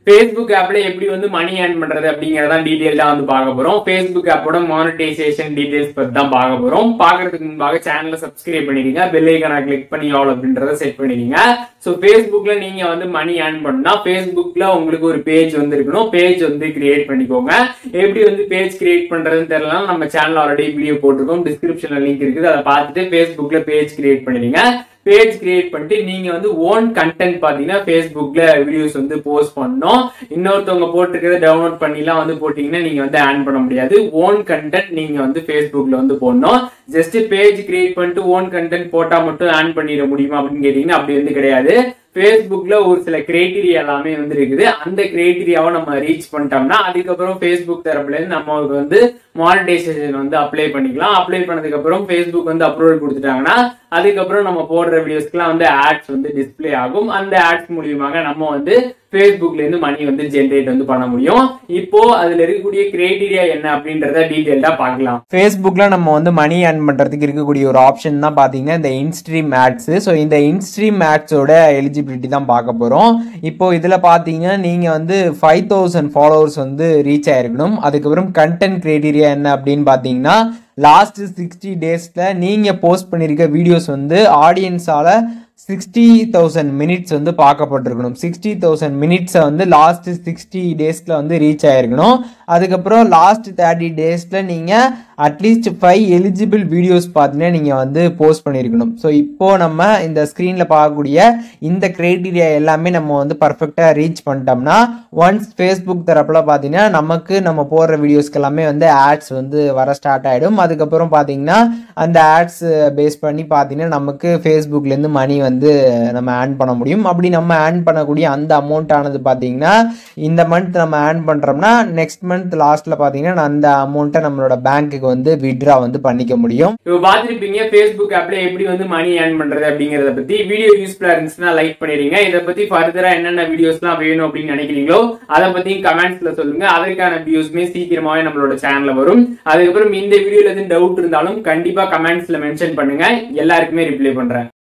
Facebook ஆப்ல எப்படி வந்து மணி ஏர்ன் பண்றது அப்படிங்கறத டீடைல்டா வந்து பார்க்க போறோம் ஃபேஸ்புக் ஆப்போட மானிட்டைசேஷன் டீடைல்ஸ் பத்தி தான் பார்க்க போறோம் பார்க்கறதுக்கு முன்பாக சேனலை சப்ஸ்கிரைப் பண்ணிடுங்க பெல் ஐக்கான கிளிக் பண்ணி ஆல் அப்படின்றத செட் பண்ணிடுங்க ஸோ ஃபேஸ்புக்ல நீங்க வந்து மணி ஏர்ன் பண்ணா ஃபேஸ்புக்ல உங்களுக்கு ஒரு பேஜ் வந்து இருக்கணும் பேஜ் வந்து கிரியேட் பண்ணிக்கோங்க எப்படி வந்து பேஜ் கிரியேட் பண்றதுன்னு தெரியல நம்ம சேனல் ஆல்ரெடி வீடியோ போட்டிருக்கோம் டிஸ்கிரிப்ஷன்ல லிங்க் இருக்குது அதை பார்த்துட்டு ஃபேஸ்புக்ல பேஜ் கிரியேட் பண்ணிடுங்க பேஜ் கிரியேட் பண்ணிட்டு நீங்க வந்து ஓன் கண்டென்ட் பாத்தீங்கன்னா ஃபேஸ்புக்ல வீடியோஸ் வந்து போஸ்ட் பண்ணணும் இன்னொருத்தவங்க போட்டிருக்கிறத டவுன்லோட் பண்ணிலாம் வந்து போட்டீங்கன்னா நீங்க வந்து ஆன் பண்ண முடியாது ஓன் கண்டென்ட் நீங்க வந்து ஃபேஸ்புக்ல வந்து போடணும் ஜஸ்ட் பேஜ் கிரியேட் பண்ணிட்டு ஓன் கண்டென்ட் போட்டா மட்டும் ஆன் பண்ணிட முடியுமா அப்படின்னு கேட்டீங்கன்னா அப்படி வந்து கிடையாது ஃபேஸ்புக்ல ஒரு சில கிரைட்டீரியா எல்லாமே வந்து இருக்குது அந்த கிரைட்டீரியாவை நம்ம ரீச் பண்ணிட்டோம்னா அதுக்கப்புறம் ஃபேஸ்புக் தரப்புல இருந்து நம்மளுக்கு வந்து மானிட்டைசேஷன் வந்து அப்ளை பண்ணிக்கலாம் அப்ளை பண்ணதுக்கு அப்புறம் ஃபேஸ்புக் வந்து அப்ரூவல் கொடுத்துட்டாங்கன்னா அதுக்கப்புறம் நம்ம போடுற வீடியோஸ்க்குலாம் வந்து ஆட்ஸ் வந்து டிஸ்ப்ளே ஆகும் அந்த ஆட்ஸ் மூலியமாக நம்ம வந்து ஃபேஸ்புக்ல இருந்து மணி வந்து ஜென்ரேட் வந்து பண்ண முடியும் இப்போ அதுல இருக்கக்கூடிய கிரைட்டீரியா என்ன அப்படின்றத டீடைல்டா பார்க்கலாம் ஃபேஸ்புக்கில் நம்ம வந்து மணி ஏர்ன் பண்ணுறதுக்கு இருக்கக்கூடிய ஒரு ஆப்ஷன் தான் பார்த்தீங்கன்னா இந்த இன்ஸ்ட்ரீம் ஆட்ஸு ஸோ இந்த இன்ஸ்ட்ரீம் ஆட்ஸோட எலிஜிபிலிட்டி தான் பார்க்க போகிறோம் இப்போ இதில் பார்த்தீங்கன்னா நீங்கள் வந்து ஃபைவ் தௌசண்ட் ஃபாலோவர்ஸ் வந்து ரீச் ஆயிருக்கணும் அதுக்கப்புறம் கண்டென்ட் க்ரைட்டீரியா என்ன அப்படின்னு பார்த்தீங்கன்னா லாஸ்ட் சிக்ஸ்டி டேஸில் நீங்கள் போஸ்ட் பண்ணியிருக்க வீடியோஸ் வந்து ஆடியன்ஸால் சிக்ஸ்டி தௌசண்ட் மினிட்ஸ் வந்து பார்க்கப்பட்டிருக்கணும் சிக்ஸ்டி தௌசண்ட் மினிட்ஸை வந்து லாஸ்ட் சிக்ஸ்டி டேஸில் வந்து ரீச் ஆயிருக்கணும் அதுக்கப்புறம் லாஸ்ட் தேர்ட்டி டேஸில் நீங்கள் அட்லீஸ்ட் ஃபைவ் எலிஜிபிள் வீடியோஸ் பார்த்தீங்கன்னா நீங்கள் வந்து போஸ்ட் பண்ணியிருக்கணும் ஸோ இப்போது நம்ம இந்த ஸ்க்ரீனில் பார்க்கக்கூடிய இந்த க்ரைட்டீரியா எல்லாமே நம்ம வந்து பர்ஃபெக்டாக ரீச் பண்ணிட்டோம்னா ஒன்ஸ் ஃபேஸ்புக் தரப்பில் பார்த்தீங்கன்னா நமக்கு நம்ம போடுற வீடியோஸ்க்கு எல்லாமே வந்து ஆட்ஸ் வந்து வர ஸ்டார்ட் ஆகிடும் அதுக்கப்புறம் பார்த்தீங்கன்னா அந்த ஆட்ஸ் பேஸ் பண்ணி பார்த்தீங்கன்னா நமக்கு ஃபேஸ்புக்லேருந்து மணி வந்து நம்ம ஆன் பண்ண முடியும் அப்படி நம்ம ஆன் பண்ணக்கூடிய அந்த அமௌண்ட் ஆனது பார்த்தீங்கன்னா இந்த மந்த் நம்ம ஆன் பண்ணுறோம்னா நெக்ஸ்ட் மந்த் லாஸ்ட்டில் பார்த்தீங்கன்னா அந்த அமௌண்ட்டை நம்மளோட பேங்க்குக்கு வந்து விட்ரா வந்து பண்ணிக்க முடியும் இப்போ பார்த்துருப்பீங்க ஃபேஸ்புக் ஆப்ல எப்படி வந்து மணி ஏர்ன் பண்றது அப்படிங்கறத பத்தி வீடியோ யூஸ்ஃபுல்லா இருந்துச்சுன்னா லைக் பண்ணிடுங்க இதை பத்தி ஃபர்தரா என்னென்ன வீடியோஸ்லாம் வேணும் அப்படின்னு நினைக்கிறீங்களோ அதை பத்தி கமெண்ட்ஸ்ல சொல்லுங்க அதற்கான வியூஸ்மே சீக்கிரமாவே நம்மளோட சேனல்ல வரும் அதுக்கப்புறம் இந்த வீடியோல எதுவும் டவுட் இருந்தாலும் கண்டிப்பா கமெண்ட்ஸ்ல மென்ஷன் பண்ணுங்க எல்லாருக்குமே ரிப்ளை பண்றேன்